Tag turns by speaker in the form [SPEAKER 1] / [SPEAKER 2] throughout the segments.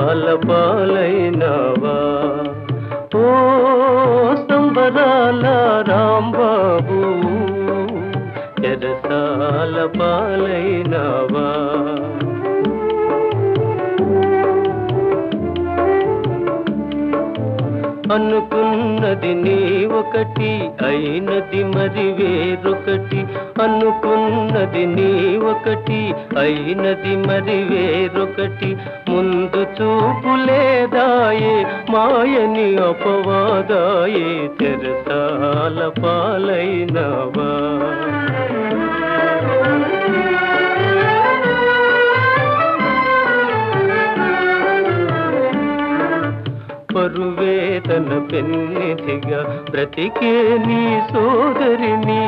[SPEAKER 1] చెరసాల పాలైనవా ఓ సంబరాల రాంబాబు చెరసాల పాలైనవా అనుకున్నది నీ ఒకటి అయినది మరి వేరొకటి అనుకున్నది నీ ఒకటి అయినది మరి వేరొకటి ముందు చూపు లేదాయే మాయని అపవాదాయే తెరసాల పాలైనవా పరువేదన పెన్నిధిగా బ్రతికే నీ సోదరిని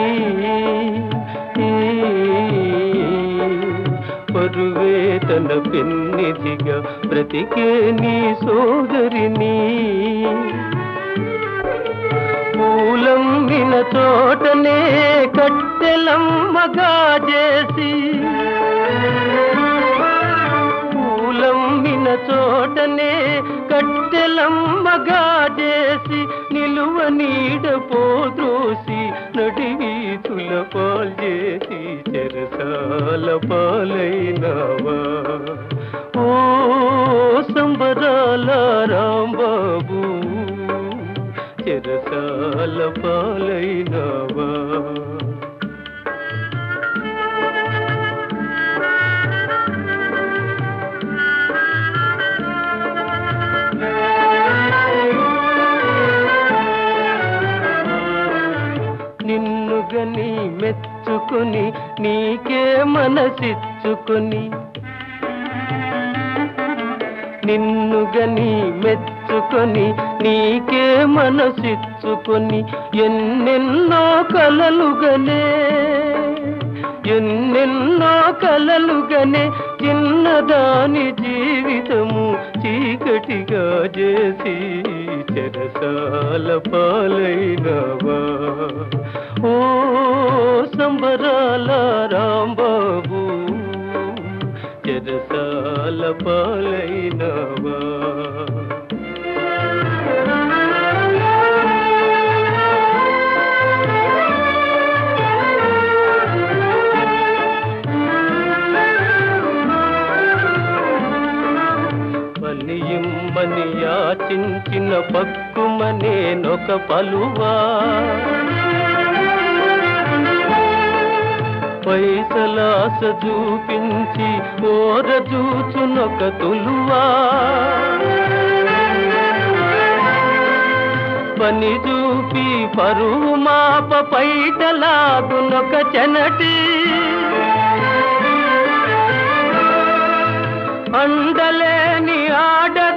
[SPEAKER 1] పరువేదన పెన్నిధిగా బ్రతికే నీ సోదరిని పూలమ్మిన చోటనే కట్టెలమ్మగా చేసి పూలమ్మిన చోటనే కట్టెలమ్మగా చేసి నిలువ నీడ పోద్రోసి నడివీతుల పాల్చేసి చెరసాల పాలైనవా ఓ సంబరాల రాంబాబు చెరసాల పాలైనవా నిన్ను గని మెచ్చుకొని నీకే మనసిచ్చుకొని నిన్ను గని మెచ్చుకొని నీకే మనసిచ్చుకొని ఎన్నెన్నో కలలుగనే ఎన్నెన్నో కలలుగనే చిన్నదాని జీవితము చీకటిగా చేసి చెరసాల పాలైనవా ఓ సంబరాల రాంబాబు చెరసాల పాలైనవా పనియమ్మని యాచించిన పక్కుమనేనొక పలువా పైసలాస చూపించి ఓర చూచునొక తులువా పని చూపి పరువు మాప పైటలాగునొక చెనటి అండలేని ఆడ